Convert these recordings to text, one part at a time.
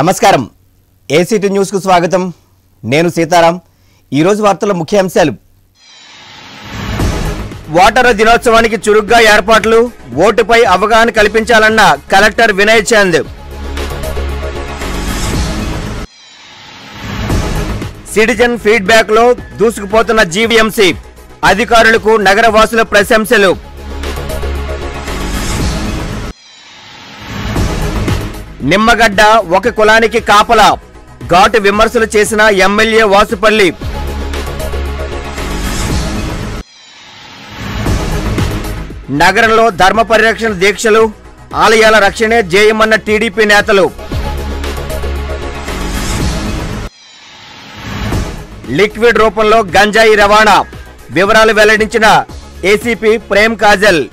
నమస్కారం ఏసీటీ న్యూస్కు స్వాగతం నేను సీతారాం ఈరోజు వార్తల ముఖ్యాంశాలు ఓటరు దినోత్సవానికి చురుగ్గా ఏర్పాట్లు ఓటుపై అవగాహన కల్పించాలన్న collector Vinay Chand citizen feedback లో దూసుకుపోతున్న జీవీఎంసీ అధికారులకు నగర వాసుల ప్రశంసలు నిమ్మగడ్డ ఒక కులానికి కాపలా ఘాటు విమర్శలు చేసిన ఎమ్మెల్యే వాసుపల్లి నగరంలో ధర్మ పరిరక్షణ దీక్షలు ఆలయాల రక్షణే జేయమన్న టీడీపీ నేతలు లిక్విడ్ రూపంలో గంజాయి రవాణా వివరాలు వెల్లడించిన ఏసీపీ ప్రేమ్ కాజల్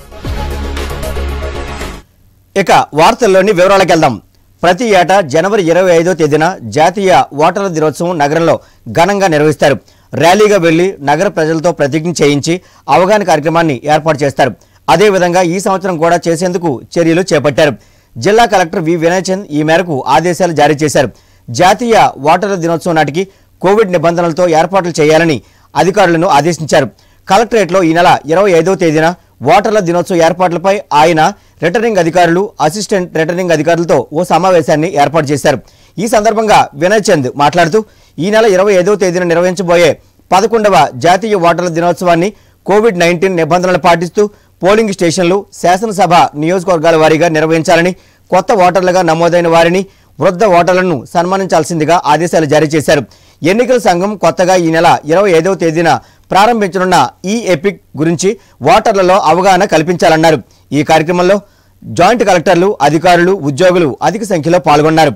ఇక వార్తల్లోని వివరాలకు వెళ్దాం ప్రతి ఏటా జనవరి ఇరవై ఐదో తేదీన జాతీయ ఓటర్ల దినోత్సవం నగరంలో ఘనంగా నిర్వహిస్తారు ర్యాలీగా వెళ్లి నగర ప్రజలతో ప్రతిజ్ఞ చేయించి అవగాహన కార్యక్రమాన్ని ఏర్పాటు చేస్తారు అదేవిధంగా ఈ సంవత్సరం కూడా చేసేందుకు చర్యలు చేపట్టారు జిల్లా కలెక్టర్ వి వినయ్ చంద్ ఈ మేరకు ఆదేశాలు జారీ చేశారు జాతీయ ఓటర్ల దినోత్సవం నాటికి కోవిడ్ నిబంధనలతో ఏర్పాట్లు చేయాలని అధికారులను ఆదేశించారు కలెక్టరేట్లో ఈ నెల ఇరవై ఐదవ తేదీన ఓటర్ల దినోత్సవ ఏర్పాట్లపై ఆయన రిటర్నింగ్ అధికారులు అసిస్టెంట్ రిటర్నింగ్ అధికారులతో ఓ సమావేశాన్ని ఏర్పాటు చేశారు ఈ సందర్భంగా వినయ్ చంద్ మాట్లాడుతూ ఈ నెల ఇరవై ఐదవ తేదీన నిర్వహించబోయే పదకొండవ జాతీయ ఓటర్ల దినోత్సవాన్ని కోవిడ్ నైన్టీన్ నిబంధనలు పాటిస్తూ పోలింగ్ స్టేషన్లు శాసనసభ నియోజకవర్గాల వారీగా నిర్వహించాలని కొత్త ఓటర్లుగా నమోదైన వారిని వృద్ధ ఓటర్లను సన్మానించాల్సిందిగా ఆదేశాలు జారీ చేశారు ఎన్నికల సంఘం కొత్తగా ఈ నెల ఇరవై ఐదవ తేదీన ప్రారంభించనున్న ఈ ఎపిక్ గురించి ఓటర్లలో అవగాహన కల్పించాలన్నారు ఈ కార్యక్రమంలో జాయింట్ కలెక్టర్లు అధికారులు ఉద్యోగులు అధిక సంఖ్యలో పాల్గొన్నారు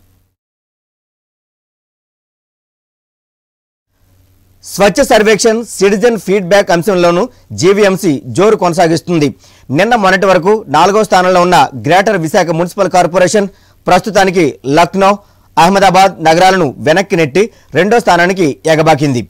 స్వచ్ఛ సర్వేక్షణ్ సిటిజన్ ఫీడ్బ్యాక్ అంశంలోనూ జీవీఎంసీ జోరు కొనసాగిస్తుంది నిన్న మొన్నటి వరకు నాలుగో స్థానంలో ఉన్న గ్రేటర్ విశాఖ మున్సిపల్ కార్పొరేషన్ ప్రస్తుతానికి లక్నో అహ్మదాబాద్ నగరాలను వెనక్కి నెట్టి రెండో స్థానానికి ఎగబాకింది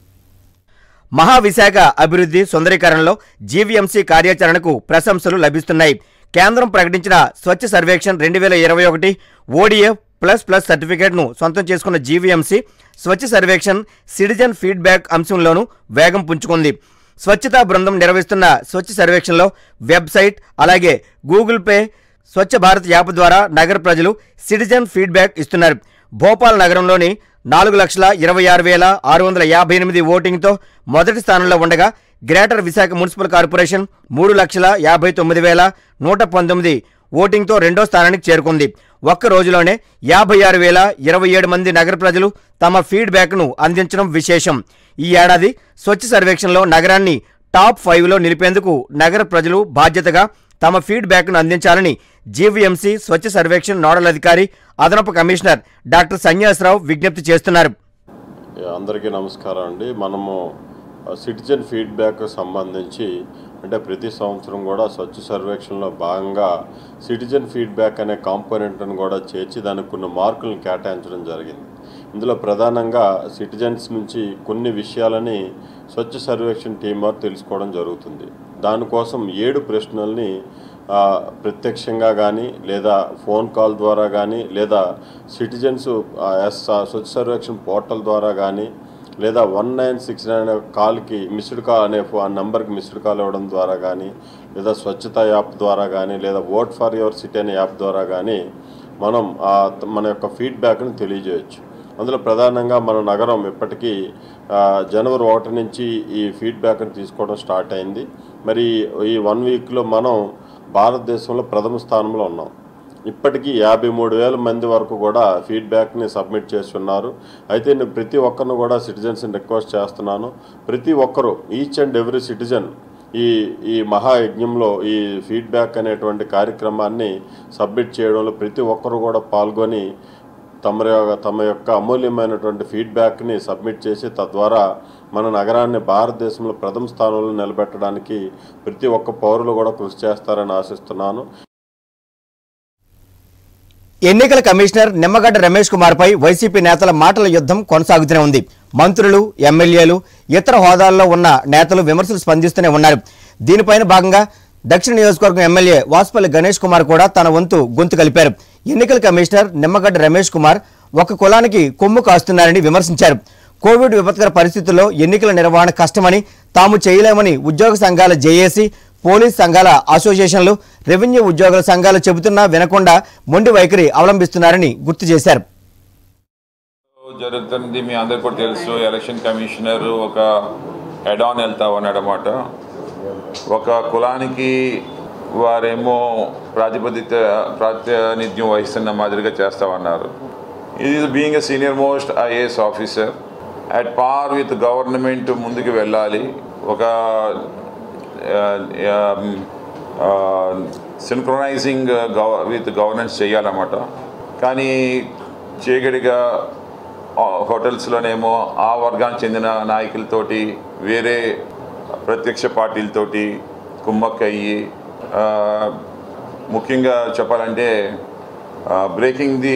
మహావిశాఖ అభివృద్ధి సుందరీకరణలో జీవీఎంసీ కార్యాచరణకు ప్రశంసలు లభిస్తున్నాయి కేంద్రం ప్రకటించిన స్వచ్ఛ సర్వేక్షణ్ రెండు వేల ఇరవై ఒకటి ఓడిఎఫ్ ప్లస్ ప్లస్ సర్టిఫికేట్ను సొంతం చేసుకున్న GVMC Swachh Survekshan citizen feedback అంశంలోనూ వేగం పుంజుకుంది స్వచ్ఛతా బృందం నిర్వహిస్తున్న స్వచ్ఛ సర్వేక్షణలో వెబ్సైట్ అలాగే Google Pay Swachh Bharat app ద్వారా నగర ప్రజలు సిటిజన్ ఫీడ్బ్యాక్ ఇస్తున్నారు భోపాల్ నగరంలోని నాలుగు లక్షల ఇరవై ఆరు వేల ఆరు వందల యాభై ఎనిమిది ఓటింగ్తో మొదటి స్థానంలో ఉండగా గ్రేటర్ విశాఖ మున్సిపల్ కార్పొరేషన్ మూడు లక్షల యాభై తొమ్మిది వేల నూట పంతొమ్మిది ఓటింగ్తో రెండో స్థానానికి చేరుకుంది ఒక్క రోజులోనే యాభై ఆరు వేల ఇరవై ఏడు మంది నగర ప్రజలు తమ ఫీడ్బ్యాక్ను అందించడం విశేషం ఈ ఏడాది స్వచ్ఛ సర్వేక్షణలో నగరాన్ని టాప్ ఫైవ్లో నిలిపేందుకు నగర ప్రజలు బాధ్యతగా తమ ఫీడ్బ్యాక్ను అందించాలని జీవీఎంసీ స్వచ్ఛ సర్వేక్షణ్ నోడల్ అధికారి అదనపు కమిషనర్ డాక్టర్ సన్యాసరావు విజ్ఞప్తి చేస్తున్నారు అందరికీ నమస్కారం అండి మనము సిటిజన్ ఫీడ్బ్యాక్ సంబంధించి అంటే ప్రతి సంవత్సరం కూడా స్వచ్ఛ సర్వేక్షణలో భాగంగా సిటిజన్ ఫీడ్బ్యాక్ అనే కాంపోనెంట్ను కూడా చేర్చి దానికి కొన్ని మార్కులను కేటాయించడం జరిగింది ఇందులో ప్రధానంగా సిటిజన్స్ నుంచి కొన్ని విషయాలని స్వచ్ఛ సర్వేక్షణ టీం వారు తెలుసుకోవడం జరుగుతుంది దానికోసం ఏడు ప్రశ్నల్ని ఆ, ప్రత్యక్షంగా కానీ లేదా ఫోన్ కాల్ ద్వారా కానీ లేదా సిటిజన్స్ ఆ, ఎస్ ఆ, స్వచ్ఛ సర్వేక్షణ పోర్టల్ ద్వారా కానీ లేదా వన్ నైన్ సిక్స్ నైన్ కాల్కి మిస్డ్ కాల్ అనే ఫో- ఆ నెంబర్కి మిస్డ్ కాల్ ఇవ్వడం ద్వారా కానీ లేదా స్వచ్ఛత యాప్ ద్వారా కానీ లేదా ఓట్ ఫర్ యువర్ సిటీ అనే యాప్ ద్వారా కానీ మనం ఆ త- మన యొక్క ఫీడ్బ్యాక్ని తెలియజేయచ్చు అందులో ప్రధానంగా మన నగరం ఇప్పటికీ ఆ, జనవరి ఒకటి నుంచి ఈ ఫీడ్బ్యాక్ని తీసుకోవడం స్టార్ట్ అయింది మరి ఈ వన్ వీక్లో మనం భారతదేశంలో ప్రథమ స్థానంలో ఉన్నాం ఇప్పటికీ యాభై మూడు వేల మంది వరకు కూడా ఫీడ్బ్యాక్ని సబ్మిట్ చేస్తున్నారు అయితే నేను ప్రతి ఒక్కరిని కూడా సిటిజన్స్ని రిక్వెస్ట్ చేస్తున్నాను ప్రతి ఒక్కరూ ఈచ్ అండ్ ఎవ్రీ సిటిజన్ ఈ ఈ మహాయజ్ఞంలో ఈ ఫీడ్బ్యాక్ అనేటువంటి కార్యక్రమాన్ని సబ్మిట్ చేయడంలో ప్రతి ఒక్కరు కూడా పాల్గొని తమ యొక్క తమ యొక్క అమూల్యమైనటువంటి ఫీడ్బ్యాక్ని సబ్మిట్ చేసి తద్వారా మన నగరాన్ని భారతదేశంలో ప్రథమ స్థానంలో నిలబెట్టడానికి ప్రతి ఒక్క పౌరులు కూడా కృషి చేస్తారని ఆశిస్తున్నాను ఎన్నికల కమిషనర్ నిమ్మగడ్డ రమేష్ కుమార్ పై వైసీపీ నేతల మాటల యుద్ధం కొనసాగుతూనే ఉంది మంత్రులు ఎమ్మెల్యేలు ఇతర హోదాల్లో ఉన్న నేతలు విమర్శలు స్పందిస్తూనే ఉన్నారు దీనిపైన భాగంగా దక్షిణ నియోజకవర్గం ఎమ్మెల్యే వాసుపల్లి గణేష్ కుమార్ కూడా తన వంతు గొంతు కలిపారు ఎన్నికల కమిషనర్ నిమ్మగడ్డ రమేష్ కుమార్ ఒక కులానికి కొమ్ము కాస్తున్నారని విమర్శించారు కోవిడ్ విపత్కర పరిస్థితుల్లో ఎన్నికల నిర్వహణ కష్టమని తాము చేయలేమని ఉద్యోగ సంఘాల జేఏసీ పోలీస్ సంఘాల అసోసియేషన్లు రెవెన్యూ ఉద్యోగుల సంఘాలు చెబుతున్నా వినకుండా మొండి వైఖరి అవలంబిస్తున్నారని గుర్తు చేశారు జరుగుతుంది మీ అందరికి కూడా తెలుసు ఎలక్షన్ కమిషనర్ ఒక ఎడాన్ వెళ్తా ఉన్నాడనమాట ఒక కులానికి వారేమో ప్రాతిపదిక ప్రాతినిధ్యం వహిస్తున్న మాదిరిగా చేస్తామన్నారు ఇది being a senior most IAS officer at par with government ముందుకు వెళ్ళాలి ఒక సింక్రొనైజింగ్ గవ విత్ గవర్నెన్స్ చేయాలన్నమాట కానీ చీకటిగా ఆ, హోటల్స్లోనేమో ఆ వర్గానికి చెందిన నాయకులతోటి వేరే ప్రత్యక్ష పార్టీలతోటి కుమ్మక్కయ్యి ఆ, ముఖ్యంగా చెప్పాలంటే breaking the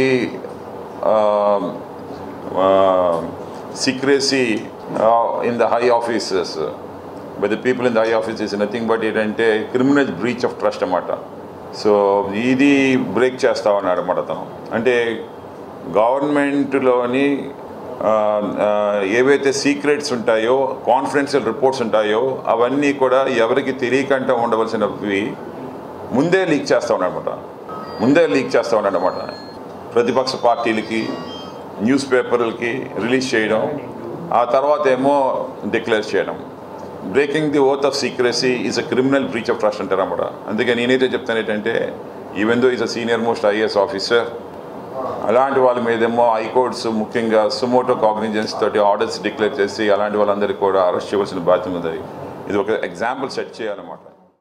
secrecy in the high offices by the people in the high office is nothing but ఏంటంటే క్రిమినల్ బ్రీచ్ ఆఫ్ ట్రస్ట్ అన్నమాట సో ఇది బ్రేక్ చేస్తా ఉన్నాడు అన్నమాట తను అంటే గవర్నమెంట్లోని ఆ, ఆ, ఏవైతే సీక్రెట్స్ ఉంటాయో కాన్ఫిడెన్షియల్ రిపోర్ట్స్ ఉంటాయో అవన్నీ కూడా ఎవరికి తెలియకుండా ఉండవలసినవి ముందే లీక్ చేస్తూ ఉన్నాడనమాట ముందే లీక్ చేస్తూ ఉన్నాడనమాట ప్రతిపక్ష పార్టీలకి న్యూస్ పేపర్లకి రిలీజ్ చేయడం ఆ తర్వాత ఏమో డిక్లేర్ చేయడం breaking the oath of secrecy is a criminal breach of trust అంటారన్నమాట అందుకే నేనైతే చెప్తాను ఏంటంటే even though is a senior most IAS officer అలాంటి వాళ్ళ మీదేమో హైకోర్ట్స్ ముఖ్యంగా సుమోటో కాగ్నిజెన్స్ తోటి ఆర్డర్స్ డిక్లేర్ చేసి అలాంటి వాళ్ళందరికీ కూడా అరెస్ట్ చేయవలసిన బాధ్యత ఉంది ఇది ఒక ఎగ్జాంపుల్ సెట్ చేయాలన్నమాట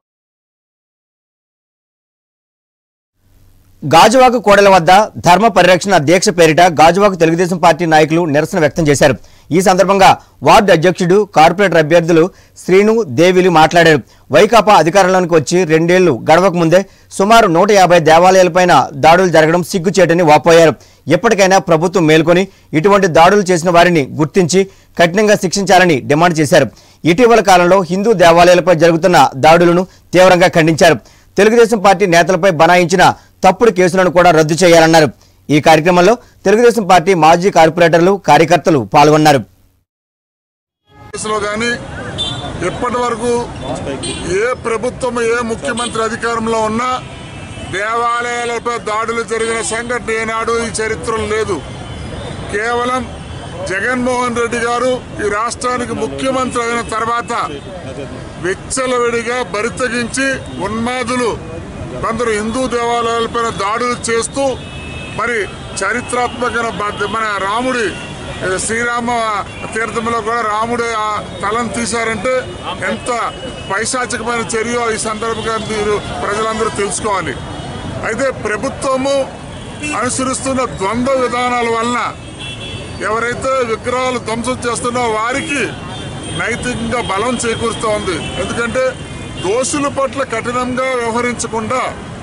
గాజువాక కోడల వద్ద ధర్మ పరిరక్షణ దీక్ష పేరిట గాజువాక తెలుగుదేశం పార్టీ నాయకులు నిరసన వ్యక్తం చేశారు ఈ సందర్భంగా వార్డు అధ్యక్షుడు కార్పొరేటర్ అభ్యర్థులు శ్రీను దేవిలు మాట్లాడారు వైకాపా అధికారంలోకి వచ్చి రెండేళ్లు గడవక ముందే సుమారు నూట యాభై దేవాలయాలపైన దాడులు జరగడం సిగ్గుచేటని వాపోయారు ఎప్పటికైనా ప్రభుత్వం మేల్కొని ఇటువంటి దాడులు చేసిన వారిని గుర్తించి కఠినంగా శిక్షించాలని డిమాండ్ చేశారు ఇటీవల కాలంలో హిందూ దేవాలయాలపై జరుగుతున్న దాడులను తీవ్రంగా ఖండించారు తెలుగుదేశం పార్టీ నేతలపై బనాయించిన తప్పుడు కేసులను కూడా రద్దు చేయాలన్నారు ఈ కార్యక్రమంలో తెలుగుదేశం పార్టీ మాజీ కార్పొరేటర్లు కార్యకర్తలు పాల్గొన్నారు కేసులో కానీ ఇప్పటి వరకు ఏ ప్రభుత్వం ఏ ముఖ్యమంత్రి అధికారంలో ఉన్నా దేవాలయాలపై దాడులు జరిగిన సంఘటన ఏనాడు ఈ చరిత్రలో లేదు కేవలం జగన్మోహన్ రెడ్డి గారు ఈ రాష్ట్రానికి ముఖ్యమంత్రి అయిన తర్వాత విచ్చలవిడిగా బరితెగించి ఉన్మాదులు కొందరు హిందూ దేవాలయాలపైన దాడులు చేస్తూ మరి చారిత్రాత్మకమైన బ- మన రాముడి ఏ, శ్రీరామ తీర్థంలో కూడా రాముడి ఆ తలను తీశారంటే ఎంత పైశాచికమైన చర్య ఈ సందర్భంగా మీరు ప్రజలందరూ తెలుసుకోవాలి అయితే ప్రభుత్వము అనుసరిస్తున్న ద్వంద్వ విధానాల వలన ఎవరైతే విగ్రహాలు ధ్వంసం చేస్తున్నారో వారికి నైతికంగా బలం చేకూరుస్తోంది ఎందుకంటే దోషుల పట్ల కఠినంగా వ్యవహరించకుండా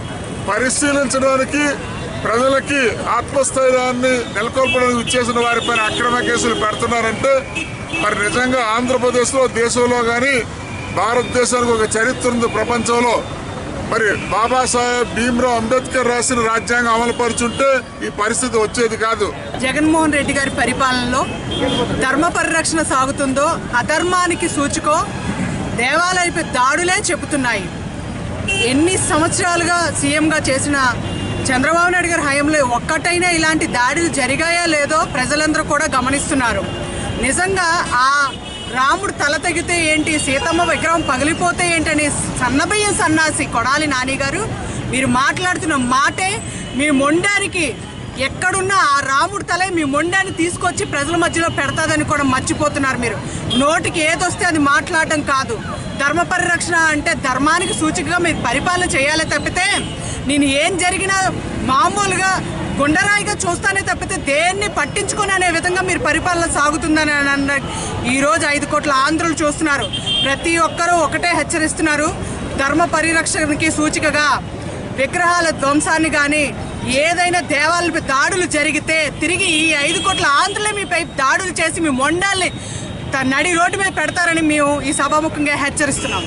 పరిశీలించడానికి ప్రజలకి ఆత్మస్థైర్యాన్ని నెలకొల్పడానికి ఇచ్చేసిన వారిపైన అక్రమ కేసులు పెడుతున్నారంటే మరి నిజంగా ఆంధ్రప్రదేశ్లో దేశంలో కానీ భారతదేశానికి ఒక చరిత్ర ఉంది ప్రపంచంలో మరి బాబాసాహెబ్ భీమ్రావ్ అంబేద్కర్ రాసిన రాజ్యాంగం అమలు పరుచుంటే ఈ పరిస్థితి వచ్చేది కాదు జగన్మోహన్ రెడ్డి గారి పరిపాలనలో ధర్మ పరిరక్షణ సాగుతుందో అధర్మానికి సూచుకో దేవాలయపై దాడులే చెబుతున్నాయి ఎన్ని సంవత్సరాలుగా సీఎంగా చేసిన చంద్రబాబు నాయుడు గారి హయాంలో ఒక్కటైనా ఇలాంటి దాడులు జరిగాయా లేదో ప్రజలందరూ కూడా గమనిస్తున్నారు నిజంగా ఆ రాముడు తల తెగితే ఏంటి సీతమ్మ విగ్రహం పగిలిపోతే ఏంటని సన్నబయ్య సన్నాసి కొడాలి నాని గారు మీరు మాట్లాడుతున్న మాటే మీ మొండానికి ఎక్కడున్నా ఆ రాముడి తలే మీ మొండాన్ని తీసుకొచ్చి ప్రజల మధ్యలో పెడతాదని కూడా మర్చిపోతున్నారు మీరు నోటికి ఏదొస్తే అది మాట్లాడడం కాదు ధర్మ పరిరక్షణ అంటే ధర్మానికి సూచికగా మీరు పరిపాలన చేయాలి తప్పితే నేను ఏం జరిగినా మామూలుగా గుండరాయిగా చూస్తానే తప్పితే దేన్ని పట్టించుకొని అనే విధంగా మీరు పరిపాలన సాగుతుందని అన్న ఈరోజు ఐదు కోట్ల ఆంధ్రులు చూస్తున్నారు ప్రతి ఒక్కరూ ఒకటే హెచ్చరిస్తున్నారు ధర్మ పరిరక్షణకి సూచికగా విగ్రహాల ధ్వంసాన్ని కానీ ఏదైనా దేవాలయపై దాడులు జరిగితే తిరిగి ఈ ఐదు కోట్ల ఆంధ్రులే మీపై దాడులు చేసి మీ మొండాల్ని త- నడి రోడ్డు మీద పెడతారని మేము ఈ సభాముఖంగా హెచ్చరిస్తున్నాం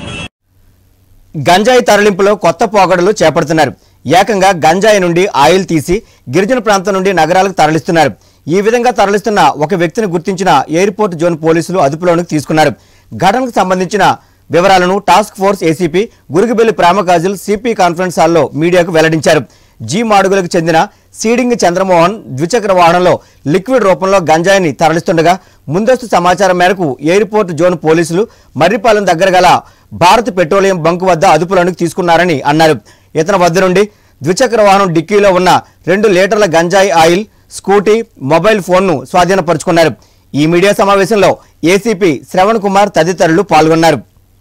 గంజాయి తరలింపులో కొత్త పోకడలు చేపడుతున్నారు ఏకంగా గంజాయి నుండి ఆయిల్ తీసి గిరిజన ప్రాంతం నుండి నగరాలకు తరలిస్తున్నారు ఈ విధంగా తరలిస్తున్న ఒక వ్యక్తిని గుర్తించిన ఎయిర్పోర్ట్ జోన్ పోలీసులు అదుపులోనికి తీసుకున్నారు ఘటనకు సంబంధించిన వివరాలను task force ACP Gurugubelli Premakajul CP conference హాల్లో మీడియాకు వెల్లడించారు జీ మాడుగులకు చెందిన సీడింగ్ చంద్రమోహన్ ద్విచక్ర వాహనంలో లిక్విడ్ రూపంలో గంజాయిని తరలిస్తుండగా ముందస్తు సమాచారం మేరకు ఎయిర్పోర్ట్ జోన్ పోలీసులు మర్రిపాలెం దగ్గర గల భారత్ పెట్రోలియం బంకు వద్ద అదుపులోనికి తీసుకున్నారని అన్నారు ఇతని వద్ద నుండి ద్విచక్ర వాహనం డిక్కీలో ఉన్న రెండు లీటర్ల గంజాయి ఆయిల్ స్కూటీ మొబైల్ ఫోన్ను స్వాధీనపరుచుకున్నారు ఈ మీడియా సమావేశంలో ఏసీపీ శ్రవణ్ కుమార్ తదితరులు పాల్గొన్నారు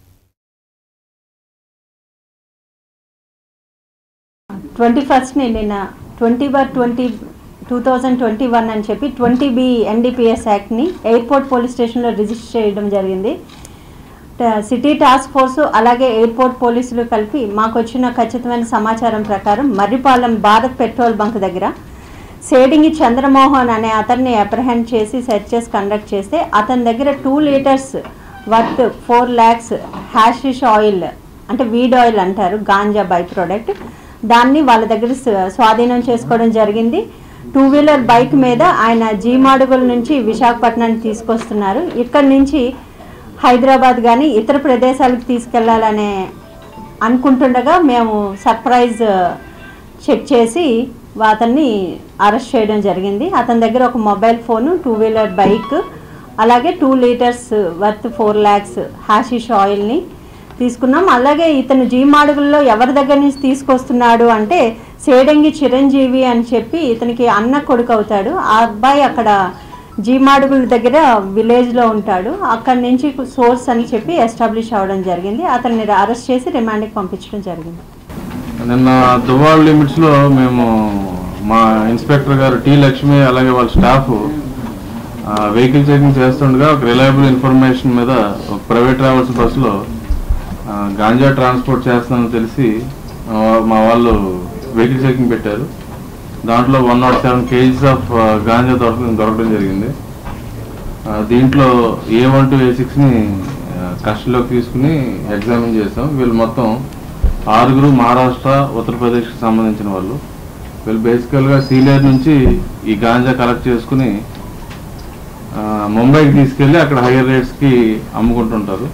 ట్వంటీ ఫస్ట్ని నిన్న twenty bar twenty two thousand twenty one అని చెప్పి ట్వంటీ బి ఎన్డీపీఎస్ యాక్ట్ని ఎయిర్పోర్ట్ పోలీస్ స్టేషన్లో రిజిస్టర్ చేయడం జరిగింది ట- సిటీ టాస్క్ ఫోర్సు అలాగే ఎయిర్పోర్ట్ పోలీసులు కలిపి మాకు వచ్చిన ఖచ్చితమైన సమాచారం ప్రకారం మర్రిపాలెం భారత్ పెట్రోల్ బంక్ దగ్గర సేడింగి చంద్రమోహన్ అనే అతన్ని అప్రహెండ్ చేసి సెర్చెస్ కండక్ట్ చేస్తే అతని దగ్గర two litres worth four lakhs hashish oil అంటే వీడ్ ఆయిల్ అంటారు గాంజా బై ప్రోడక్ట్ దాన్ని వాళ్ళ దగ్గర స్వ- స్వాధీనం చేసుకోవడం జరిగింది టూ వీలర్ బైక్ మీద ఆయన జీమాడుగుల నుంచి విశాఖపట్నానికి తీసుకొస్తున్నారు ఇక్కడి నుంచి హైదరాబాద్ కానీ ఇతర ప్రదేశాలకు తీసుకెళ్లాలనే అనుకుంటుండగా మేము సర్ప్రైజ్ చెక్ చేసి అతన్ని అరెస్ట్ చేయడం జరిగింది అతని దగ్గర ఒక mobile phone two wheeler bike అలాగే two litres worth four lakhs hashish ఆయిల్ని తీసుకున్నాం అలాగే ఇతను జీమాడుగుల్లో ఎవరి దగ్గర నుంచి తీసుకొస్తున్నాడు అంటే సేడంగి చిరంజీవి అని చెప్పి ఇతనికి అన్న కొడుకు అవుతాడు ఆ అబ్బాయి అక్కడ జీమాడుగుల దగ్గర విలేజ్లో ఉంటాడు అక్కడి నుంచి సోర్స్ అని చెప్పి ఎస్టాబ్లిష్ అవ్వడం జరిగింది అతన్ని అరెస్ట్ చేసి రిమాండ్కి పంపించడం జరిగింది నిన్న దువ్వాడ లిమిట్స్లో మేము మా ఇన్స్పెక్టర్ గారు టి లక్ష్మి అలాగే వాళ్ళ స్టాఫ్ వెహికల్ చెకింగ్ చేస్తుండగా ఒక రిలయబుల్ ఇన్ఫర్మేషన్ మీద ఒక ప్రైవేట్ ట్రావెల్స్ బస్సులో ఆ, గాంజా ట్రాన్స్పోర్ట్ చేస్తానని తెలిసి ఆ, మా వాళ్ళు వెహికల్ చెకింగ్ పెట్టారు దాంట్లో one nought seven KGs of ganja దొరకడం దొరకడం జరిగింది ఆ, దీంట్లో ఏ వన్ టు ఏ సిక్స్ని కస్టడీలోకి తీసుకుని ఎగ్జామిన్ చేసాం వీళ్ళు మొత్తం ఆరుగురు మహారాష్ట్ర ఉత్తరప్రదేశ్కి సంబంధించిన వాళ్ళు వీళ్ళు బేసికల్గా సీలేర్ నుంచి ఈ గాంజా కలెక్ట్ చేసుకుని ఆ, ముంబైకి తీసుకెళ్ళి అక్కడ హైయర్ రేట్స్కి అమ్ముకుంటుంటారు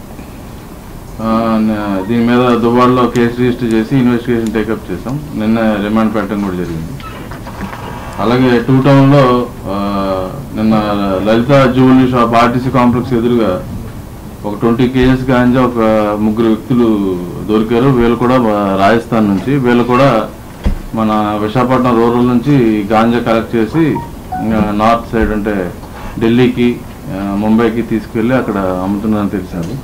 ఆ, న- దీని మీద దుబాయ్లో కేసు రిజిస్టర్ చేసి ఇన్వెస్టిగేషన్ టేకప్ చేసాం నిన్న రిమాండ్ పెట్టడం కూడా జరిగింది అలాగే టూ టౌన్లో ఆ, నిన్న Lalitha jewellery shop RTC complex ఎదురుగా ఒక ట్వంటీ కేజెస్ గాంజా ఒక ముగ్గురు వ్యక్తులు దొరికారు వీళ్ళు కూడా బా- రాజస్థాన్ నుంచి వీళ్ళు కూడా మన విశాఖపట్నం రూరల్ నుంచి గాంజా కలెక్ట్ చేసి ఇంకా నార్త్ సైడ్ అంటే ఢిల్లీకి ఆ, ముంబైకి తీసుకెళ్ళి అక్కడ అమ్ముతున్నారని తెలిసారు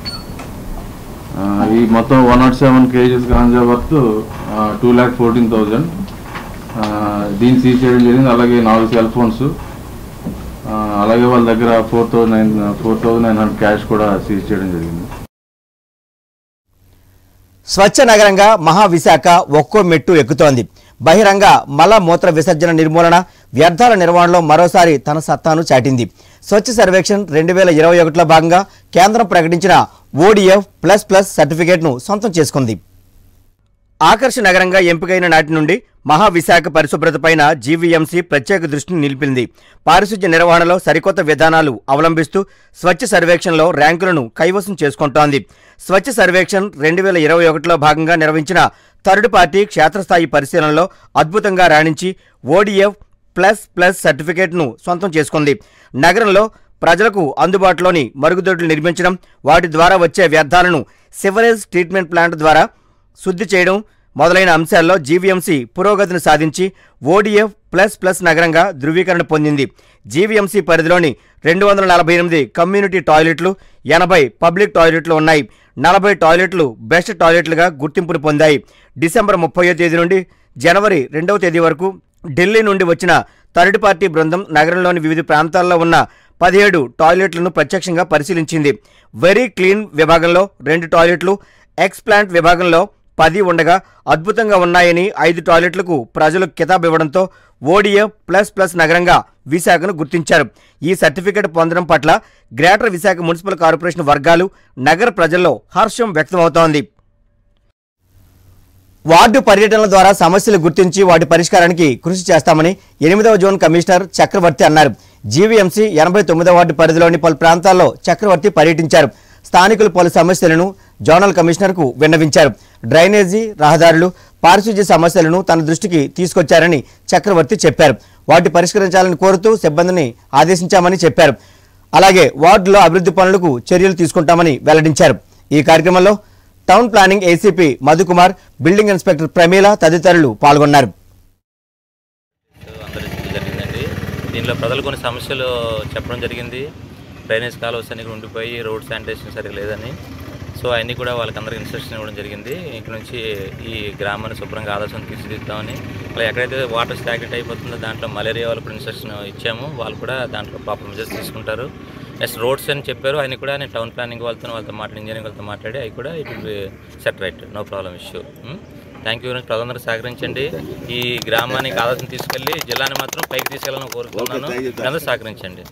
ఆ, ఈ మొత్తం one nought seven KGs ganja worth two lakh fourteen thousand దీన్ని సీజ్ చేయడం జరిగింది అలాగే నాలుగు సెల్ ఫోన్స్ ఆ, అలాగే వాళ్ళ దగ్గర four thousand nine four thousand nine hundred cash కూడా సీజ్ చేయడం జరిగింది స్వచ్ఛ నగరంగా మహావిశాఖ ఒక్కో మెట్టు ఎక్కుతోంది బహిరంగ మల మూత్ర విసర్జన నిర్మూలన వ్యర్థాల నిర్వహణలో మరోసారి తన సత్తాను చాటింది స్వచ్ఛ సర్వేక్షణ్ రెండు వేల ఇరవై ఒకటిలో భాగంగా కేంద్రం ప్రకటించిన ఓడిఎఫ్ ప్లస్ ప్లస్ సర్టిఫికేట్ను సొంతం చేసుకుంది ఆకర్ష నగరంగా ఎంపికైన నాటి నుండి మహావిశాఖ పరిశుభ్రతపైన జీవీఎంసీ ప్రత్యేక దృష్టిని నిలిపింది పారిశుధ్య నిర్వహణలో సరికొత్త విధానాలు అవలంబిస్తూ స్వచ్ఛ సర్వేక్షణలో ర్యాంకులను కైవసం చేసుకుంటోంది స్వచ్ఛ సర్వేక్షణ్ రెండు వేల ఇరవై ఒకటిలో భాగంగా నిర్వహించిన థర్డ్ పార్టీ క్షేత్రస్థాయి పరిశీలనలో అద్భుతంగా రాణించి ఓడిఎఫ్ ప్లస్ ప్లస్ సర్టిఫికేట్ను సొంతం చేసుకుంది నగరంలో ప్రజలకు అందుబాటులోని మరుగుదొడ్లు నిర్మించడం వాటి ద్వారా వచ్చే వ్యర్థాలను సివరేజ్ ట్రీట్మెంట్ ప్లాంట్ ద్వారా శుద్ధి చేయడం మొదలైన అంశాల్లో జీవీఎంసీ పురోగతిని సాధించి ఓడిఎఫ్ ప్లస్ ప్లస్ నగరంగా ధృవీకరణ పొందింది జీవీఎంసీ పరిధిలోని రెండు వందల నలభై ఎనిమిది కమ్యూనిటీ టాయిలెట్లు ఎనభై పబ్లిక్ టాయిలెట్లు ఉన్నాయి నలభై టాయిలెట్లు బెస్ట్ టాయిలెట్లుగా గుర్తింపును పొందాయి డిసెంబర్ ముప్పయో తేదీ నుండి జనవరి రెండవ తేదీ వరకు ఢిల్లీ నుండి వచ్చిన థర్డ్ పార్టీ బృందం నగరంలోని వివిధ ప్రాంతాల్లో ఉన్న పదిహేడు టాయిలెట్లను ప్రత్యక్షంగా పరిశీలించింది వెరీ క్లీన్ విభాగంలో రెండు టాయిలెట్లు ఎక్స్ప్లాంట్ విభాగంలో పది ఉండగా అద్భుతంగా ఉన్నాయని ఐదు టాయిలెట్లకు ప్రజలు కితాబ్ ఇవ్వడంతో ఓడిఎఫ్ ప్లస్ ప్లస్ నగరంగా విశాఖను గుర్తించారు ఈ సర్టిఫికెట్ పొందడం పట్ల గ్రేటర్ విశాఖ మున్సిపల్ కార్పొరేషన్ వర్గాలు నగర ప్రజల్లో హర్షం వ్యక్తమవుతోంది వార్డు పర్యటనల ద్వారా సమస్యలు గుర్తించి వాటి పరిష్కారానికి కృషి చేస్తామని ఎనిమిదవ జోన్ కమిషనర్ చక్రవర్తి అన్నారు జీవీఎంసీ ఎనభై తొమ్మిదవ వార్డు పరిధిలోని పలు ప్రాంతాల్లో చక్రవర్తి పర్యటించారు స్థానికులు పలు సమస్యలను జోనల్ కమిషనర్కు విన్నవించారు డ్రైనేజీ రహదారులు పారిశుధ్య సమస్యలను తన దృష్టికి తీసుకొచ్చారని చక్రవర్తి చెప్పారు వాటి పరిష్కరించాలని కోరుతూ సిబ్బందిని ఆదేశించామని చెప్పారు అలాగే వార్డులో అభివృద్ధి పనులకు చర్యలు తీసుకుంటామని వెల్లడించారు ఈ కార్యక్రమంలో town planning ACP Madhukumar building inspector Pramila తదితరులు పాల్గొన్నారు అందరించడం జరిగిందండి దీనిలో ప్రజలు కొన్ని సమస్యలు చెప్పడం జరిగింది డ్రైనేజ్ కాలువస్ అన్ని కూడా ఉండిపోయి రోడ్ శానిటేషన్ సరిగ్గా లేదని సో అవన్నీ కూడా వాళ్ళకి అందరికి ఇన్స్ట్రక్షన్ ఇవ్వడం జరిగింది ఇక్కడ నుంచి ఈ గ్రామాన్ని శుభ్రంగా ఆదర్శం తీర్చిదిద్దామని అలా ఎక్కడైతే వాటర్ స్టాగ్నెట్ అయిపోతుందో దాంట్లో మలేరియా వాళ్ళకు కూడా ఇన్స్ట్రక్షన్ ఇచ్చాము వాళ్ళు కూడా దాంట్లో ప్రాపర్ మెజర్స్ తీసుకుంటారు నెక్స్ట్ రోడ్స్ అని చెప్పారు ఆయన కూడా నేను టౌన్ ప్లానింగ్ వాళ్ళతో వాళ్ళతో మాట్లాడి ఇంజనీరింగ్ వాళ్ళతో మాట్లాడి అవి కూడా it will set right no problem issue thank you ప్రజలందరూ సహకరించండి ఈ గ్రామానికి ఆదర్శం తీసుకెళ్లి జిల్లాని మాత్రం పైకి తీసుకెళ్ళాలని కోరుతున్నాను అందరూ సహకరించండి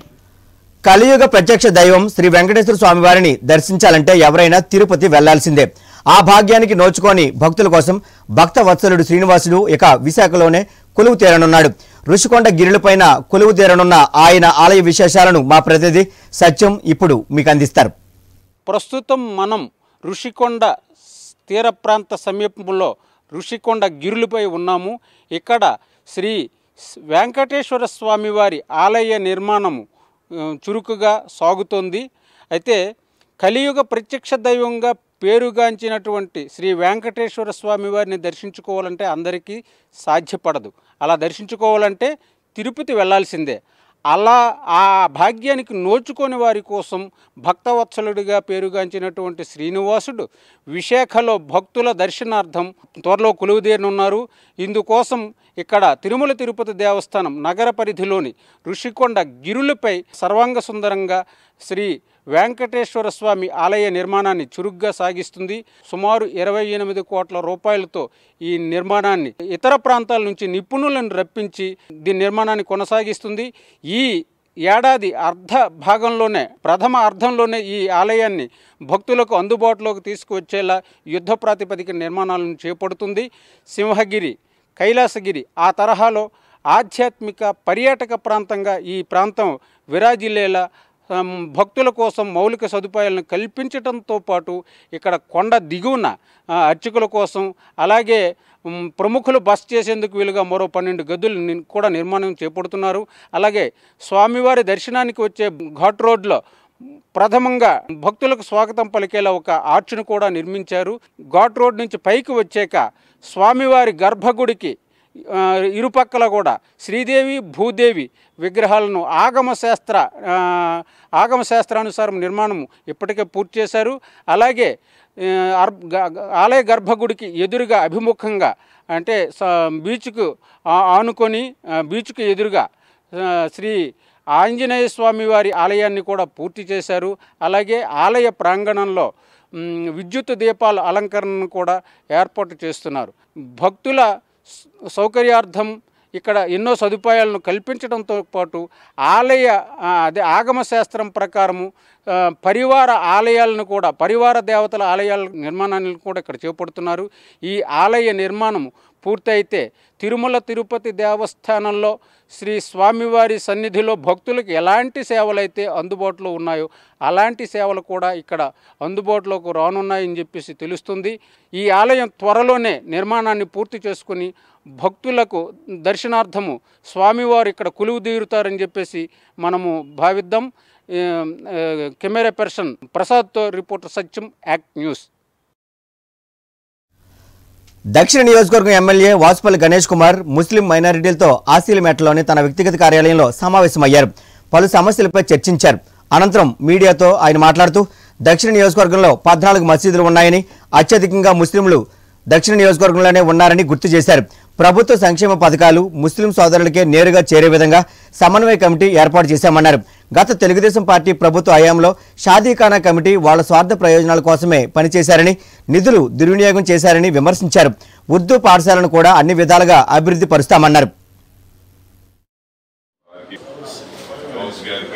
కలియుగ ప్రత్యక్ష దైవం శ్రీ వెంకటేశ్వర స్వామి వారిని దర్శించాలంటే ఎవరైనా తిరుపతి వెళ్లాల్సిందే ఆ భాగ్యానికి నోచుకొని భక్తుల కోసం భక్త వత్సలుడు శ్రీనివాసుడు ఇక విశాఖలోనే కొలువు తీరనున్నాడు ఋషికొండ గిరిలపైన కొలువు తీరనున్న ఆయన ఆలయ విశేషాలను మా ప్రతినిధి సత్యం ఇప్పుడు మీకు అందిస్తారు ప్రస్తుతం మనం ఋషికొండ తీర ప్రాంత సమీపంలో ఋషికొండ గిరులపై ఉన్నాము ఇక్కడ శ్రీ వెంకటేశ్వర స్వామివారి ఆలయ నిర్మాణము ఆ, చురుకుగా సాగుతోంది అయితే కలియుగ ప్రత్యక్ష దైవంగా పేరుగాంచినటువంటి శ్రీ వెంకటేశ్వర స్వామి వారిని దర్శించుకోవాలంటే అందరికీ సాధ్యపడదు అలా దర్శించుకోవాలంటే తిరుపతి వెళ్ళాల్సిందే అలా ఆ భాగ్యానికి నోచుకొని వారి కోసం భక్తవత్సలుడిగా పేరుగాంచినటువంటి శ్రీనివాసుడు విశాఖలో భక్తుల దర్శనార్థం త్వరలో కొలువుదేరనున్నారు ఇందుకోసం ఇక్కడ తిరుమల తిరుపతి దేవస్థానం నగర పరిధిలోని ఋషికొండ గిరులపై సర్వాంగ సుందరంగా శ్రీ వెంకటేశ్వర స్వామి ఆలయ నిర్మాణాన్ని చురుగ్గా సాగిస్తుంది సుమారు ఇరవై ఎనిమిది కోట్ల రూపాయలతో ఈ నిర్మాణాన్ని ఇతర ప్రాంతాల నుంచి నిపుణులను రప్పించి దీని నిర్మాణాన్ని కొనసాగిస్తుంది ఈ ఏడాది అర్ధ భాగంలోనే ప్రథమ అర్ధంలోనే ఈ ఆలయాన్ని భక్తులకు అందుబాటులోకి తీసుకువచ్చేలా యుద్ధ ప్రాతిపదిక నిర్మాణాలను చేపడుతుంది సింహగిరి కైలాసగిరి ఆ తరహాలో ఆధ్యాత్మిక పర్యాటక ప్రాంతంగా ఈ ప్రాంతం విరాజిల్లేలా ఆమ్, భక్తుల కోసం మౌలిక సదుపాయాలను కల్పించడంతో పాటు ఇక్కడ కొండ దిగువన ఆ, అర్చకుల కోసం అలాగే ఉమ్, ప్రముఖులు బస్ చేసేందుకు వీలుగా మరో పన్నెండు గదులు ని- కూడా నిర్మాణం చేపడుతున్నారు అలాగే స్వామివారి దర్శనానికి వచ్చే ఘాట్ రోడ్లో ప్రథమంగా భక్తులకు స్వాగతం పలికేలా ఒక ఆర్చ్ను కూడా నిర్మించారు ఘాట్ రోడ్ నుంచి పైకి వచ్చాక స్వామివారి గర్భగుడికి ఆ, ఇరుపక్కల కూడా శ్రీదేవి భూదేవి విగ్రహాలను ఆగమ శాస్త్ర ఆ, ఆగమ శాస్త్రానుసారం నిర్మాణం ఇప్పటికే పూర్తి చేశారు అలాగే ఆ, అర్- గ- గ- ఆలయ గర్భగుడికి ఎదురుగా అభిముఖంగా అంటే స- బీచ్కు ఆ- ఆనుకొని ఆ, బీచ్కు ఎదురుగా ఆ, శ్రీ ఆంజనేయ స్వామి వారి ఆలయాన్ని కూడా పూర్తి చేశారు అలాగే ఆలయ ప్రాంగణంలో మ్, విద్యుత్ దీపాల అలంకరణను కూడా ఏర్పాటు చేస్తున్నారు భక్తుల స- సౌకర్యార్థం ఇక్కడ ఎన్నో సదుపాయాలను కల్పించడంతో పాటు ఆలయ ఆ, అదే ఆగమ శాస్త్రం ప్రకారము ఆ, పరివార ఆలయాలను కూడా పరివార దేవతల ఆలయాల నిర్మాణాన్ని కూడా ఇక్కడ చేపడుతున్నారు ఈ ఆలయ నిర్మాణము పూర్తయితే తిరుమల తిరుపతి దేవస్థానంలో శ్రీ స్వామివారి సన్నిధిలో భక్తులకు ఎలాంటి సేవలైతే అందుబాటులో ఉన్నాయో అలాంటి సేవలు కూడా ఇక్కడ అందుబాటులోకి రానున్నాయని చెప్పేసి తెలుస్తుంది ఈ ఆలయం త్వరలోనే నిర్మాణాన్ని పూర్తి చేసుకుని భక్తులకు దర్శనార్థము స్వామివారు ఇక్కడ కొలువు తీరుతారని చెప్పేసి మనము భావిద్దాం ఏ, ఏ, కెమెరా పర్సన్ ప్రసాద్తో రిపోర్టర్ సత్యం యాక్ట్ న్యూస్ దక్షిణ నియోజకవర్గం ఎమ్మెల్యే వాసుపల్లి గణేష్ కుమార్ ముస్లిం మైనారిటీలతో ఆసీలమేటలోని తన వ్యక్తిగత కార్యాలయంలో సమావేశమయ్యారు పలు సమస్యలపై చర్చించారు అనంతరం మీడియాతో ఆయన మాట్లాడుతూ దక్షిణ నియోజకవర్గంలో పద్నాలుగు మసీదులు ఉన్నాయని అత్యధికంగా ముస్లింలు దక్షిణ నియోజకవర్గంలోనే ఉన్నారని గుర్తు చేశారు ప్రభుత్వ సంక్షేమ పథకాలు ముస్లిం సోదరులకే నేరుగా చేరే విధంగా సమన్వయ కమిటీ ఏర్పాటు చేశామన్నారు గత తెలుగుదేశం పార్టీ ప్రభుత్వ హయాంలో షాదీఖానా కమిటీ వాళ్ళ స్వార్థ ప్రయోజనాల కోసమే పనిచేశారని నిధులు దుర్వినియోగం చేశారని విమర్శించారు ఉర్దూ పాఠశాలను కూడా అన్ని విధాలుగా అభివృద్ధి పరుస్తామన్నారు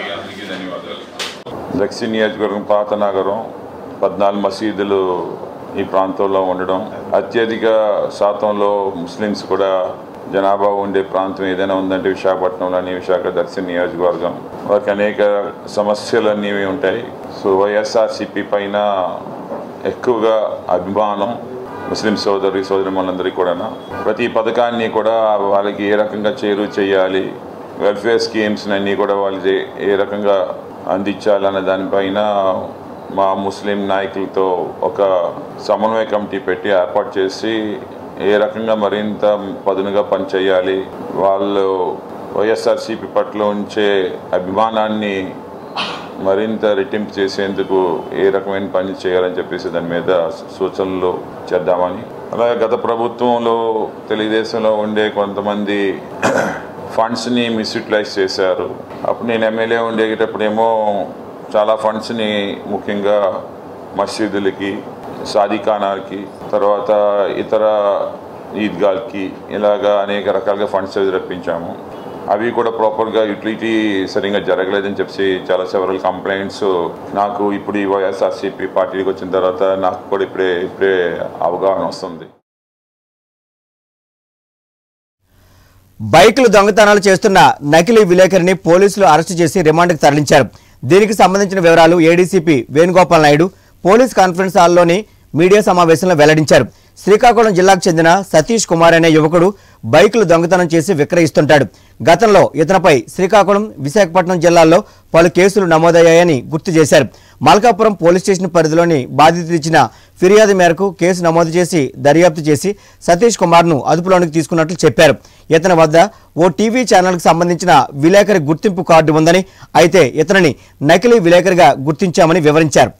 దక్షిణ నియోజకవర్గం పాత నగరం పద్నాలుగు మసీదులు ఈ ప్రాంతంలో ఉండడం అత్యధిక శాతంలో ముస్లిమ్స్ కూడా జనాభా ఉండే ప్రాంతం ఏదైనా ఉందంటే విశాఖపట్నంలోని విశాఖ దర్శన నియోజకవర్గం వారికి అనేక సమస్యలు అనేవి ఉంటాయి సో వైఎస్ఆర్సిపి పైన ఎక్కువగా అభిమానం ముస్లిం సోదరి సోదరిమణులందరికీ కూడా ప్రతి పథకాన్ని కూడా వాళ్ళకి ఏ రకంగా చేరువ చేయాలి వెల్ఫేర్ స్కీమ్స్ అన్నీ కూడా వాళ్ళకి ఏ రకంగా అందించాలన్న దానిపైన మా ముస్లిం నాయకులతో ఒక సమన్వయ కమిటీ పెట్టి ఏర్పాటు చేసి ఏ రకంగా మరింత పదునుగా పనిచేయాలి వాళ్ళు వైఎస్ఆర్సీపీ పట్ల ఉంచే అభిమానాన్ని మరింత రెట్టింపు చేసేందుకు ఏ రకమైన పని చేయాలని చెప్పేసి దాని మీద సూచనలు చేద్దామని అలాగే గత ప్రభుత్వంలో తెలుగుదేశంలో ఉండే కొంతమంది ఫండ్స్ని మిస్యూటిలైజ్ చేశారు అప్పుడు నేను ఎమ్మెల్యే ఉండేటప్పుడేమో చాలా ఫండ్స్ని ముఖ్యంగా మసీదులకి సాదిఖానాలకి తర్వాత ఇతర ఈద్గాల్కి ఇలాగా అనేక రకాలుగా ఫండ్స్ అవి రప్పించాము అవి కూడా ప్రాపర్గా యూటిలిటీ సరిగ్గా జరగలేదని చెప్పి చాలా సెవరల్ కంప్లైంట్స్ నాకు ఇప్పుడు ఈ వైఎస్ఆర్సీపీ పార్టీకి వచ్చిన తర్వాత నాకు కూడా ఇప్పుడే ఇప్పుడే అవగాహన వస్తుంది బైకులు దొంగతనాలు చేస్తున్న నకిలీ విలేకరిని పోలీసులు అరెస్టు చేసి రిమాండ్కి తరలించారు దీనికి సంబంధించిన వివరాలు ADCP Venugopal Naidu police conference హాల్లోని మీడియా సమావేశంలో వెల్లడించారు శ్రీకాకుళం జిల్లాకు చెందిన సతీష్ కుమార్ అనే యువకుడు బైకులు దొంగతనం చేసి విక్రయిస్తుంటాడు గతంలో ఇతనిపై శ్రీకాకుళం విశాఖపట్నం జిల్లాల్లో పలు కేసులు నమోదయ్యాయని గుర్తు చేశారు మల్కాపురం పోలీస్ స్టేషన్ పరిధిలోని బాధితులు ఇచ్చిన ఫిర్యాదు మేరకు కేసు నమోదు చేసి దర్యాప్తు చేసి సతీష్ కుమార్ను అదుపులోనికి తీసుకున్నట్లు చెప్పారు ఇతని వద్ద ఓ టీవీ ఛానల్కు సంబంధించిన విలేకరి గుర్తింపు కార్డు ఉందని అయితే ఇతనిని నకిలీ విలేకరిగా గుర్తించామని వివరించారు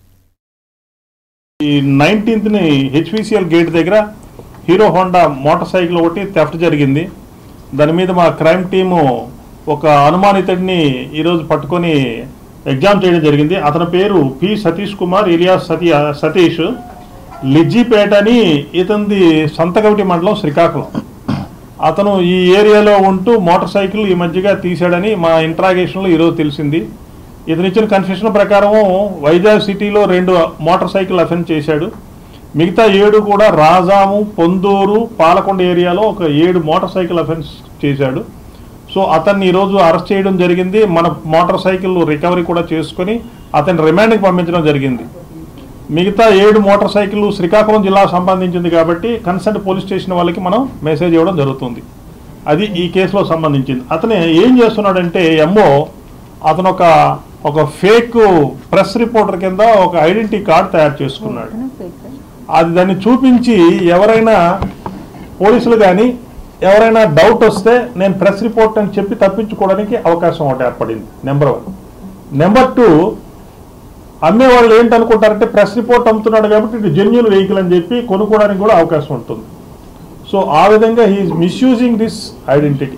ఈ నైన్టీన్త్ని హెచ్పిసిఎల్ గేట్ దగ్గర హీరో హోండా మోటార్ సైకిల్ ఒకటి థెఫ్ట్ జరిగింది దాని మీద మా క్రైమ్ టీము ఒక అనుమానితుడిని ఈరోజు పట్టుకొని ఎగ్జామ్ చేయడం జరిగింది అతని పేరు పి సతీష్ కుమార్ ఇలియాస్ సతీ సతీష్ లిజ్జిపేట అని ఇతనిది సంతకవిటి మండలం శ్రీకాకుళం అతను ఈ ఏరియాలో ఉంటూ మోటార్ సైకిల్ ఈ మధ్యగా తీశాడని మా ఇంట్రాగేషన్లో ఈరోజు తెలిసింది ఇతను ఇచ్చిన కన్ఫెషన్ ప్రకారం వైజాగ్ సిటీలో రెండు మోటార్ సైకిల్ అఫెన్స్ చేశాడు మిగతా ఏడు కూడా రాజాము పొందూరు పాలకొండ ఏరియాలో ఒక ఏడు మోటార్ సైకిల్ అఫెన్స్ చేశాడు సో అతన్ని ఈరోజు అరెస్ట్ చేయడం జరిగింది మన మోటార్ సైకిల్ రికవరీ కూడా చేసుకొని అతన్ని రిమాండ్కి పంపించడం జరిగింది మిగతా ఏడు మోటార్ సైకిల్ శ్రీకాకుళం జిల్లాకు సంబంధించింది కాబట్టి కన్సర్న్ పోలీస్ స్టేషన్ వాళ్ళకి మనం మెసేజ్ ఇవ్వడం జరుగుతుంది అది ఈ కేసులో సంబంధించింది అతను ఏం చేస్తున్నాడంటే ఎంఓ అతను ఒక ఒక ఫేక్ ప్రెస్ రిపోర్టర్ కింద ఒక ఐడెంటిటీ కార్డ్ తయారు చేసుకున్నాడు అది దాన్ని చూపించి ఎవరైనా పోలీసులు కానీ ఎవరైనా డౌట్ వస్తే నేను ప్రెస్ రిపోర్ట్ అని చెప్పి తప్పించుకోవడానికి అవకాశం ఒకటి ఏర్పడింది నెంబర్ వన్ నెంబర్ టూ అమ్మేవాళ్ళు ఏంటనుకుంటారంటే ప్రెస్ రిపోర్ట్ అమ్ముతున్నాడు కాబట్టి ఇది జెన్యున్ వెహికల్ అని చెప్పి కొనుక్కోవడానికి కూడా అవకాశం ఉంటుంది సో ఆ విధంగా హీఈస్ మిస్యూజింగ్ దిస్ ఐడెంటిటీ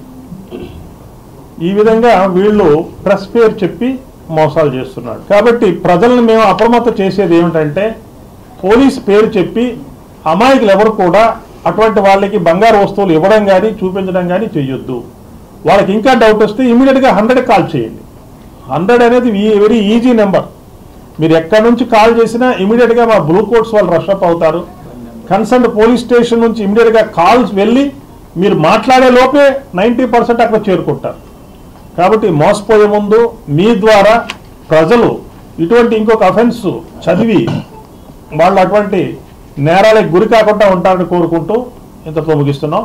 ఈ విధంగా వీళ్ళు ప్రెస్ పేరు చెప్పి మోసాలు చేస్తున్నాడు కాబట్టి ప్రజలను మేము అప్రమత్తం చేసేది ఏమిటంటే పోలీస్ పేరు చెప్పి అమాయకులు ఎవరు కూడా అటువంటి వాళ్ళకి బంగారు వస్తువులు ఇవ్వడం కానీ చూపించడం కానీ చేయొద్దు వాళ్ళకి ఇంకా డౌట్ వస్తే ఇమీడియట్గా హండ్రెడ్ కాల్ చేయండి హండ్రెడ్ అనేది వెరీ ఈజీ నెంబర్ మీరు ఎక్కడి నుంచి కాల్ చేసినా ఇమీడియట్గా మా బ్లూ కోట్స్ వాళ్ళు రషప్ అవుతారు కన్సర్న్ పోలీస్ స్టేషన్ నుంచి ఇమీడియట్గా కాల్స్ వెళ్ళి మీరు మాట్లాడే లోపే నైంటీ పర్సెంట్ అక్కడ చేరుకుంటారు కాబట్టి మోసపోయే ముందు మీ ద్వారా ప్రజలు ఇటువంటి ఇంకొక అఫెన్స్ చదివి వాళ్ళు అటువంటి నేరాలకు గురి కాకుండా ఉంటారని కోరుకుంటూ ఇంతతో ముగిస్తున్నాం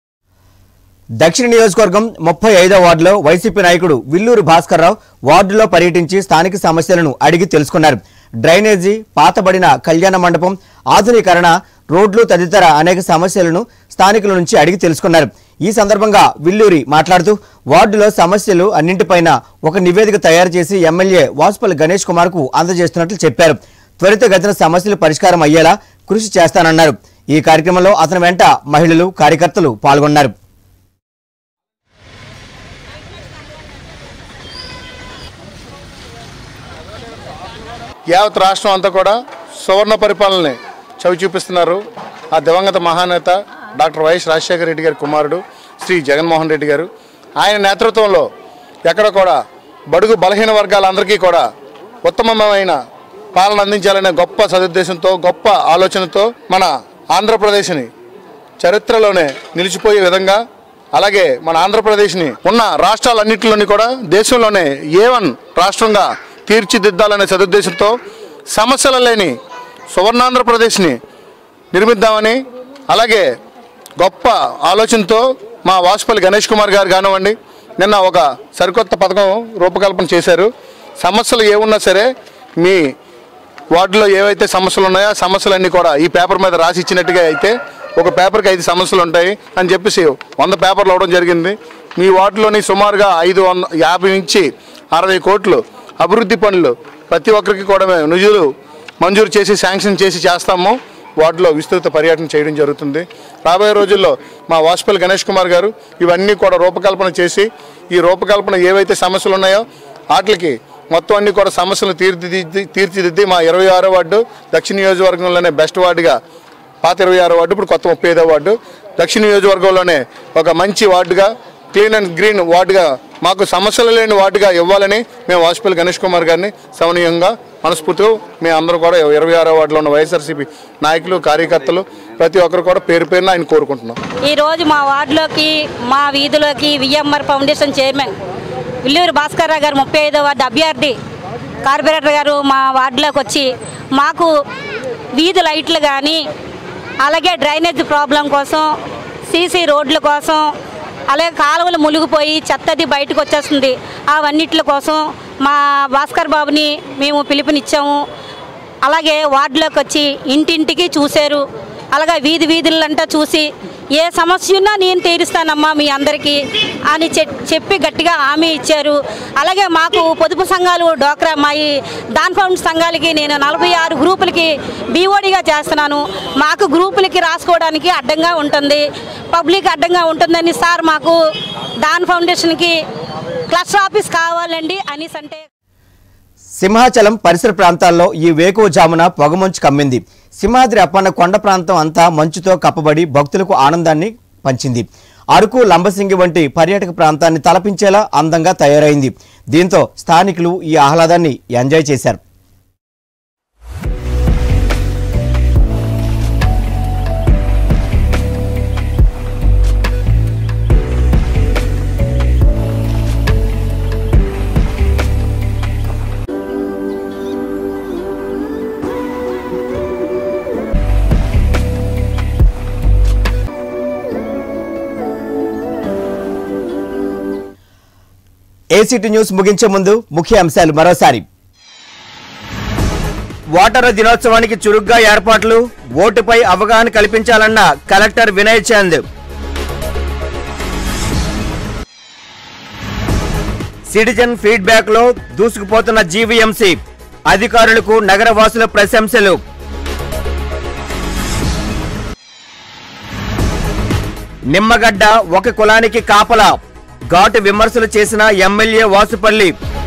దక్షిణ నియోజకవర్గం ముప్పై ఐదో వార్డులో వైసీపీ నాయకుడు విల్లూరు భాస్కర్రావు వార్డులో పర్యటించి స్థానిక సమస్యలను అడిగి తెలుసుకున్నారు డ్రైనేజీ పాతబడిన కళ్యాణ మండపం ఆధునీకరణ రోడ్లు తదితర అనేక సమస్యలను స్థానికుల నుంచి అడిగి తెలుసుకున్నారు ఈ సందర్భంగా విల్లూరి మాట్లాడుతూ వార్డులో సమస్యలు అన్నింటిపైన ఒక నివేదిక తయారు చేసి ఎమ్మెల్యే వాసుపల్లి గణేష్ కుమార్ కు అందజేస్తున్నట్లు చెప్పారు త్వరితగతిన సమస్యలు పరిష్కారం అయ్యేలా కృషి చేస్తానన్నారు ఈ కార్యక్రమంలో అతని వెంట మహిళలు కార్యకర్తలు పాల్గొన్నారు యావత్ రాష్ట్రం అంతా కూడా సువర్ణ పరిపాలనని చవి చూపిస్తున్నారు ఆ దివంగత మహానేత డాక్టర్ వైఎస్ రాజశేఖర రెడ్డి గారి కుమారుడు శ్రీ జగన్మోహన్ రెడ్డి గారు ఆయన నేతృత్వంలో ఎక్కడ కూడా బడుగు బలహీన వర్గాలందరికీ కూడా ఉత్తమమైన పాలన అందించాలనే గొప్ప సదుద్దేశంతో గొప్ప ఆలోచనతో మన ఆంధ్రప్రదేశ్ని చరిత్రలోనే నిలిచిపోయే విధంగా అలాగే మన ఆంధ్రప్రదేశ్ని ఉన్న రాష్ట్రాలన్నింటిలోని కూడా దేశంలోనే ఏ వన్ రాష్ట్రంగా తీర్చిదిద్దాలనే సదుద్దేశంతో సమస్యలు లేని సువర్ణాంధ్రప్రదేశ్ని నిర్మిద్దామని అలాగే గొప్ప ఆలోచనతో మా వాసుపల్లి గణేష్ కుమార్ గారు కానివ్వండి నిన్న ఒక సరికొత్త పథకం రూపకల్పన చేశారు సమస్యలు ఏమున్నా సరే మీ వార్డులో ఏవైతే సమస్యలు ఉన్నాయో ఆ సమస్యలన్నీ కూడా ఈ పేపర్ మీద రాసి ఇచ్చినట్టుగా అయితే ఒక పేపర్కి ఐదు సమస్యలు ఉంటాయి అని చెప్పేసి వంద పేపర్లు అవ్వడం జరిగింది మీ వార్డులోని సుమారుగా ఐదు వంద యాభై నుంచి అరవై కోట్లు అభివృద్ధి పనులు ప్రతి ఒక్కరికి కూడా మేము నిధులు మంజూరు చేసి శాంక్షన్ చేసి చేస్తాము వార్డులో విస్తృత పర్యటన చేయడం జరుగుతుంది రాబోయే రోజుల్లో మా వాసుపల్లి గణేష్ కుమార్ గారు ఇవన్నీ కూడా రూపకల్పన చేసి ఈ రూపకల్పన ఏవైతే సమస్యలు ఉన్నాయో వాటికి మొత్తం అన్ని కూడా సమస్యలు తీర్చిదిద్ది తీర్చిదిద్ది మా ఇరవై ఆరో వార్డు దక్షిణ నియోజకవర్గంలోనే బెస్ట్ వార్డుగా పాత ఇరవై ఆరో వార్డు ఇప్పుడు కొత్త ముప్పై ఐదో వార్డు దక్షిణ నియోజకవర్గంలోనే ఒక మంచి వార్డుగా క్లీన్ అండ్ గ్రీన్ వార్డుగా మాకు సమస్యలు లేని వార్డుగా ఇవ్వాలని మేము వాజ్పేయి గణేష్ కుమార్ గారిని సమనీయంగా మనస్ఫూర్తిగా మేము అందరూ కూడా ఇరవై ఆరో వార్డులో ఉన్న వైఎస్ఆర్సీపీ నాయకులు కార్యకర్తలు ప్రతి ఒక్కరు కూడా పేరు పేరున ఆయన కోరుకుంటున్నాం ఈ రోజు మా వార్డులోకి మా వీధిలోకి VMR foundation chairman Villuru Bhaskar Rao garu ముప్పై ఐదో వార్డు అభ్యర్థి కార్పొరేటర్ గారు మా వార్డులోకి వచ్చి మాకు వీధి లైట్లు కానీ అలాగే డ్రైనేజ్ ప్రాబ్లం కోసం సీసీ రోడ్ల కోసం అలాగే కాలువలు మునిగిపోయి చెత్తది బయటకు వచ్చేస్తుంది అవన్నిటి కోసం మా భాస్కర్ బాబుని మేము పిలుపునిచ్చాము అలాగే వార్డులోకి వచ్చి ఇంటింటికి చూశారు అలాగే వీధి వీధులంతా చూసి ఏ సమస్య ఉన్నా నేను తీరుస్తానమ్మా మీ అందరికీ అని చె- చెప్పి గట్టిగా హామీ ఇచ్చారు అలాగే మాకు పొదుపు సంఘాలు డోక్రా మా ఈ దాన్ ఫౌండ్ సంఘాలకి నేను నలభై ఆరు గ్రూపులకి బీఓడిగా చేస్తున్నాను మాకు గ్రూపులకి రాసుకోవడానికి అడ్డంగా ఉంటుంది పబ్లిక్ అడ్డంగా ఉంటుందని సార్ మాకు దాన్ ఫౌండేషన్కి క్లస్టర్ ఆఫీస్ కావాలండి అనేసి అంటే సింహాచలం పరిసర ప్రాంతాల్లో ఈ వేకువజామున పొగమంచు కమ్మింది సింహాద్రి అప్పన్న కొండ ప్రాంతం అంతా మంచుతో కప్పబడి భక్తులకు ఆనందాన్ని పంచింది అరకు లంబసింగి వంటి పర్యాటక ప్రాంతాన్ని తలపించేలా అందంగా తయారైంది దీంతో స్థానికులు ఈ ఆహ్లాదాన్ని ఎంజాయ్ చేశారు ఏసీటీ న్యూస్ ముగించే ముందు ముఖ్య అంశాలు మరోసారి ఓటరు దినోత్సవానికి చురుగ్గా ఏర్పాట్లు ఓటుపై అవగాహన కల్పించాలన్న collector Vinay Chand citizen feedback లో దూసుకుపోతున్న జీవీఎంసీ అధికారులకు నగర వాసుల ప్రశంసలు నిమ్మగడ్డ ఒక కులానికి కాపలా ఘాటు విమర్శలు చేసిన ఎమ్మెల్యే వాసుపల్లి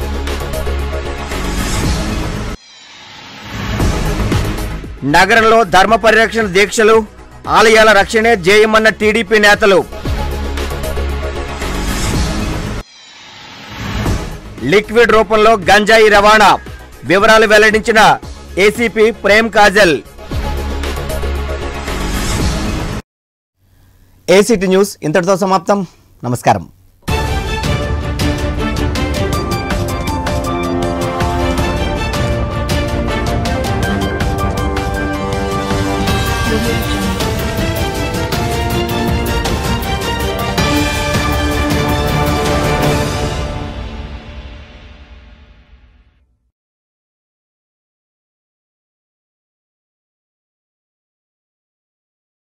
నగరంలో ధర్మ పరిరక్షణ దీక్షలు ఆలయాల రక్షణే జేయమన్న టీడీపీ నేతలు లిక్విడ్ రూపంలో గంజాయి రవాణా వివరాలు వెల్లడించిన ACP Prem Kajal ACT news ఇంతటితో సమాప్తం నమస్కారం